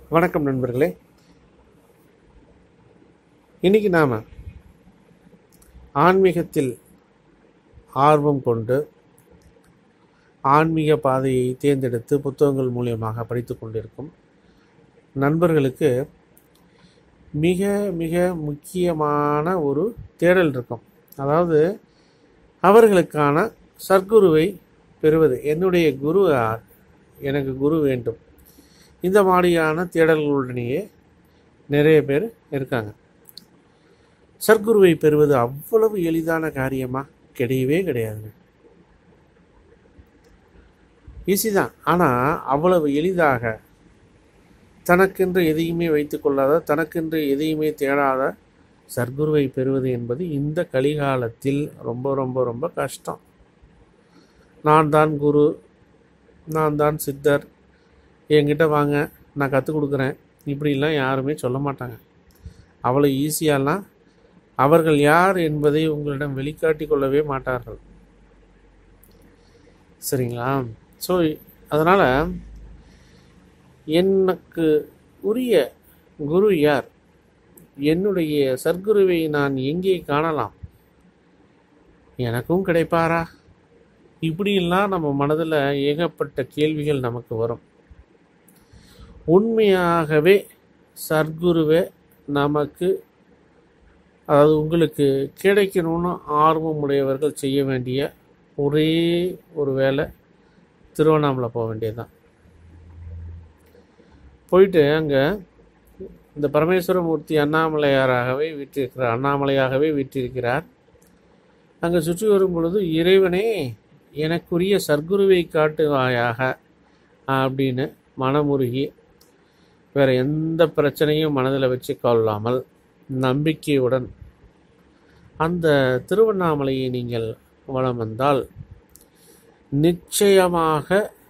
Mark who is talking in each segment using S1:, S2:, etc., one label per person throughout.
S1: வணக்கம் நண்பர்களே இன்னைக்கு நாம் ஆன்மீகத்தில் ஆர்வம் கொண்டு ஆன்மீக பாதையை தேர்ந்தெடுத்து புத்தகங்கள் மூலியமாக படித்து கொண்டிருக்கும் நண்பர்களுக்கு மிக மிக முக்கியமான ஒரு தேடல் இருக்கும் அதாவது அவர்களுக்கான சர்க்குருவை பெறுவது என்னுடைய குரு யார் எனக்கு குரு வேண்டும் இந்த மாதிரியான தேடல்களுடனேயே நிறைய பேர் இருக்காங்க சர்க்குருவை பெறுவது அவ்வளவு எளிதான காரியமா கிடையவே கிடையாதுங்க ஈஸி தான் ஆனால் அவ்வளவு எளிதாக தனக்கென்று எதையுமே வைத்துக்கொள்ளாத தனக்கென்று எதையுமே தேடாத சர்க்குருவை பெறுவது என்பது இந்த கலிகாலத்தில் ரொம்ப ரொம்ப ரொம்ப கஷ்டம் நான் தான் குரு நான் தான் சித்தர் என்கிட்ட வாங்க நான் கற்றுக் கொடுக்குறேன் இப்படிலாம் யாருமே சொல்ல மாட்டாங்க அவ்வளோ ஈஸியாலாம் அவர்கள் யார் என்பதை உங்களிடம் வெளிக்காட்டி கொள்ளவே மாட்டார்கள் சரிங்களா ஸோ அதனால் எனக்கு உரிய குரு யார் என்னுடைய சர்க்குருவை நான் எங்கே காணலாம் எனக்கும் கிடைப்பாரா இப்படியெல்லாம் நம்ம மனதில் ஏகப்பட்ட கேள்விகள் நமக்கு வரும் உண்மையாகவே சர்க்குருவை நமக்கு அதாவது உங்களுக்கு கிடைக்கணும்னு ஆர்வம் உடையவர்கள் செய்ய வேண்டிய ஒரே ஒரு வேலை திருவண்ணாமலை போக வேண்டியதுதான் போயிட்டு அங்கே இந்த பரமேஸ்வரமூர்த்தி அண்ணாமலையாராகவே வீற்றிருக்கிறார் அண்ணாமலையாகவே வீற்றிருக்கிறார் அங்கே சுற்றி வரும் பொழுது இறைவனே எனக்குரிய சர்க்குருவை காட்டுவாயாக அப்படின்னு மனமுருகி வேறு எந்த பிரச்சனையும் மனதில் வச்சு கொள்ளாமல் நம்பிக்கையுடன் அந்த திருவண்ணாமலையை நீங்கள் வலம் வந்தால் நிச்சயமாக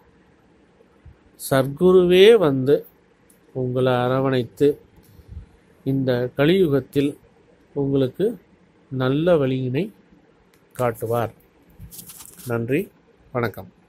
S1: சர்க்குருவே வந்து உங்களை அரவணைத்து இந்த கலியுகத்தில் உங்களுக்கு நல்ல வழியினை காட்டுவார் நன்றி வணக்கம்